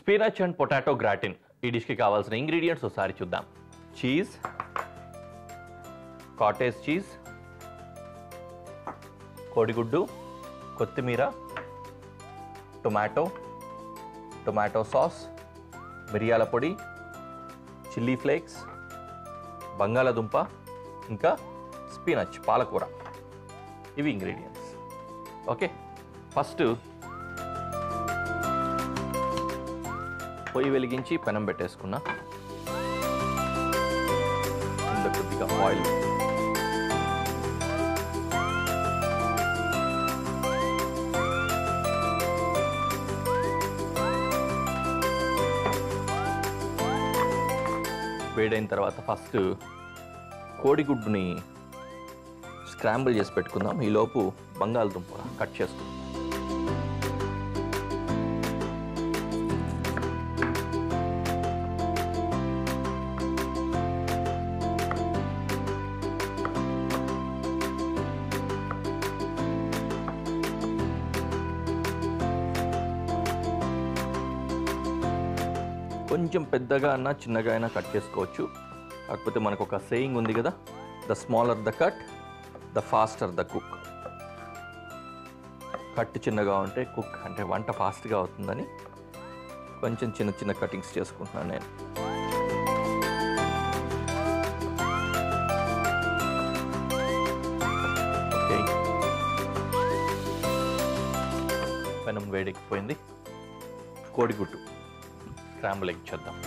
Spinach and potato gratin ఈ డిష్కి కావాల్సిన ingredients ఒకసారి చూద్దాం చీజ్ కాటేజ్ చీజ్ కోడిగుడ్డు కొత్తిమీర టొమాటో టొమాటో సాస్ మిరియాల పొడి చిల్లీ ఫ్లేక్స్ బంగాళదుంప ఇంకా స్పినచ్ పాలకూర ఇవి ఇంగ్రీడియంట్స్ ఓకే ఫస్ట్ పొయ్యి వెలిగించి పెనం పెట్టేసుకున్నా ఇందులో కొద్దిగా ఆయిల్ వేడైన తర్వాత ఫస్ట్ కోడిగుడ్డుని స్క్రాంబుల్ చేసి పెట్టుకుందాం ఈలోపు బంగాళదుంప కట్ చేసుకుందాం కొంచెం పెద్దగా అన్నా చిన్నగా అయినా కట్ చేసుకోవచ్చు కాకపోతే మనకు ఒక సేయింగ్ ఉంది కదా the smaller the cut the faster the cook cut చిన్నగా ఉంటే కుక్ అంటే వంట ఫాస్ట్గా అవుతుందని కొంచెం చిన్న చిన్న కటింగ్స్ చేసుకుంటున్నాను నేను ఓకే పెనం వేడెక్కిపోయింది కోడిగుడ్డు స్క్రాంబుల్ ఎగ్ చేద్దాం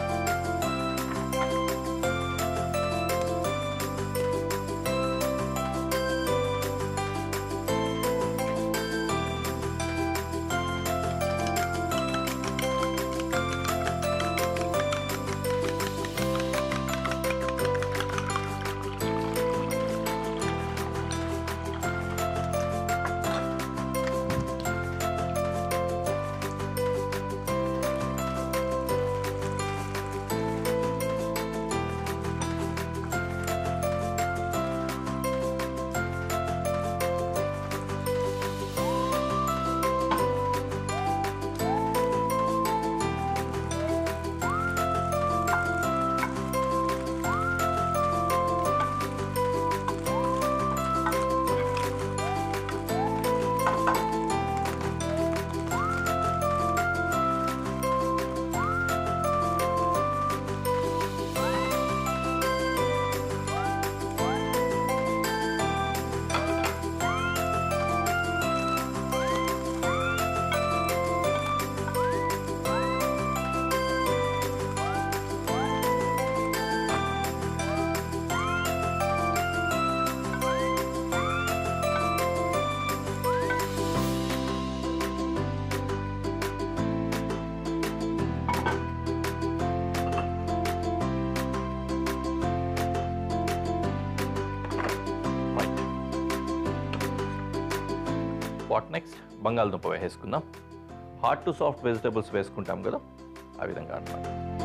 రైట్ వాట్ నెక్స్ట్ బంగాళదుంప వేసేసుకుందాం హార్డ్ టు సాఫ్ట్ వెజిటబుల్స్ వేసుకుంటాం కదా ఆ విధంగా అన్నమాట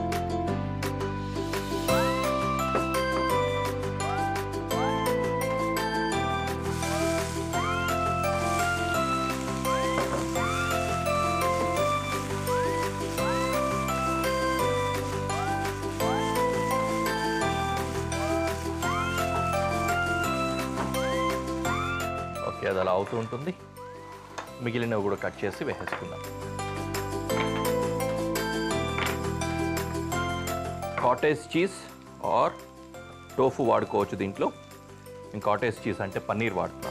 ఓకే అది అలా అవుతూ ఉంటుంది మిగిలినవి కూడా కట్ చేసి వేసేసుకుందాం కాటేజ్ చీజ్ ఆర్ టోఫు వాడుకోవచ్చు దీంట్లో నేను కాటేజ్ చీజ్ అంటే పన్నీర్ వాడుతున్నాను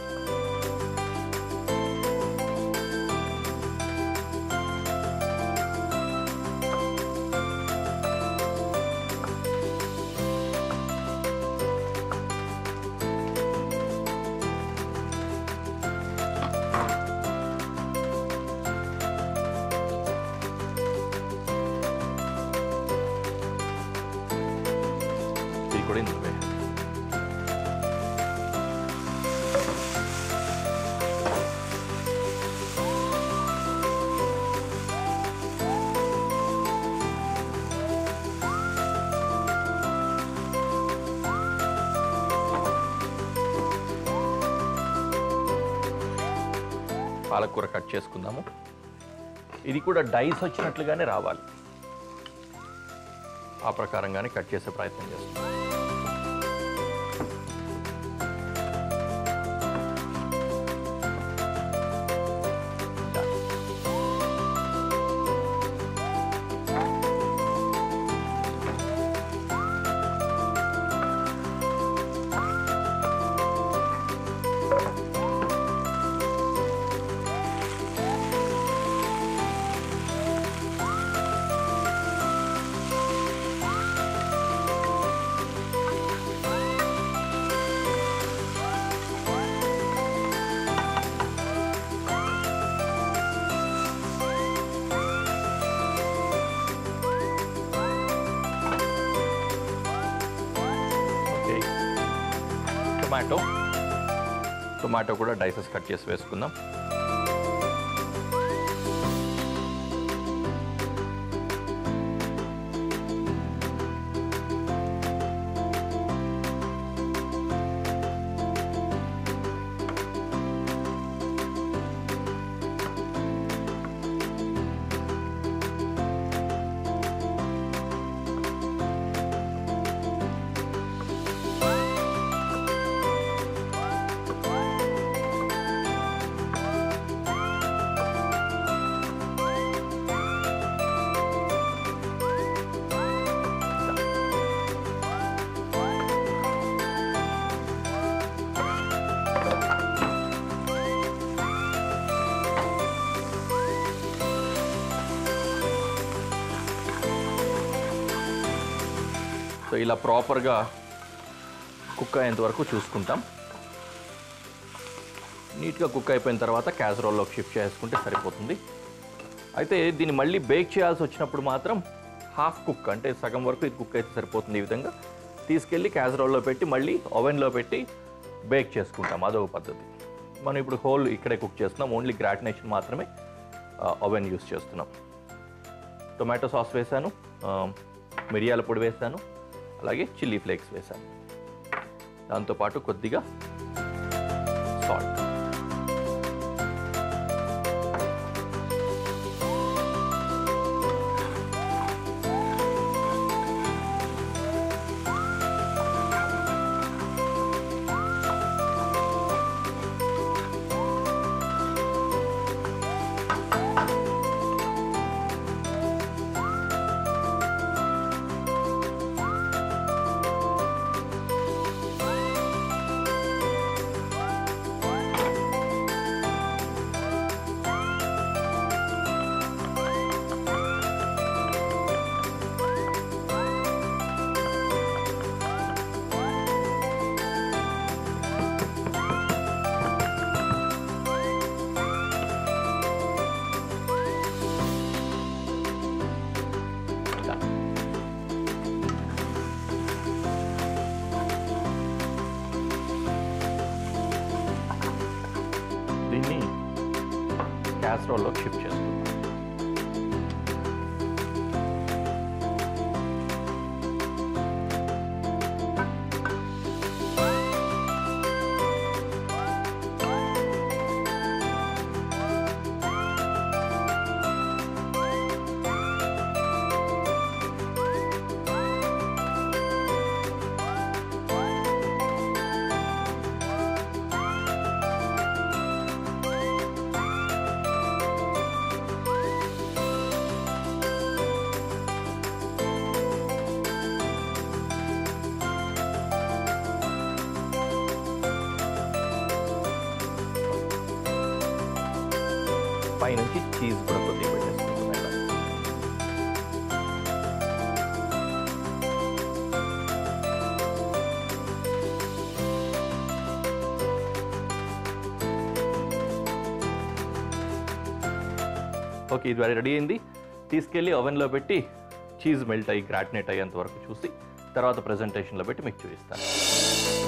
ఇది కూడా ఇందులో వేయాలి. పాలకూర కట్ చేసుకుందాము ఇది కూడా డైస్ వచ్చినట్లుగానే రావాలి ఆ ప్రకారంగానే కట్ చేసే ప్రయత్నం చేస్తాం ఓకే టొమాటో టొమాటో కూడా డైసెస్ కట్ చేసి వేసుకుందాం సో ఇలా ప్రాపర్గా కుక్ అయ్యేంత వరకు చూసుకుంటాం నీట్గా కుక్ అయిపోయిన తర్వాత క్యాసరోల్లోకి షిఫ్ట్ చేసుకుంటే సరిపోతుంది అయితే దీన్ని మళ్ళీ బేక్ చేయాల్సి వచ్చినప్పుడు మాత్రం హాఫ్ కుక్ అంటే సగం వరకు ఇది కుక్ అయితే సరిపోతుంది ఈ విధంగా తీసుకెళ్ళి క్యాసరోల్లో పెట్టి మళ్ళీ ఓవెన్లో పెట్టి బేక్ చేసుకుంటాం అదొక పద్ధతి మనం ఇప్పుడు హోల్ ఇక్కడే కుక్ చేస్తున్నాం ఓన్లీ గ్రాటినేషన్ మాత్రమే ఓవెన్ యూస్ చేస్తున్నాం టొమాటో సాస్ వేశాను ఆ, మిరియాల పొడి వేశాను అలాగే చిల్లీ ఫ్లేక్స్ వేశాను దాంతోపాటు కొద్దిగా సాల్ట్ దీన్ని క్యాస్ట్రోల్లో షిఫ్ట్ చేస్తున్నాం పైనుంచి చీజ్ కూడా కొద్దిగా పెట్టేసుకుంటున్నాం ఇలా. ఓకే ఇది రెడీ అయింది తీసుకెళ్ళి ఓవెన్లో పెట్టి చీజ్ మెల్ట్ అయ్యి గ్రాటినేట్ అయ్యేంత వరకు చూసి తర్వాత ప్రజెంటేషన్లో పెట్టి మీకు చూపిస్తాను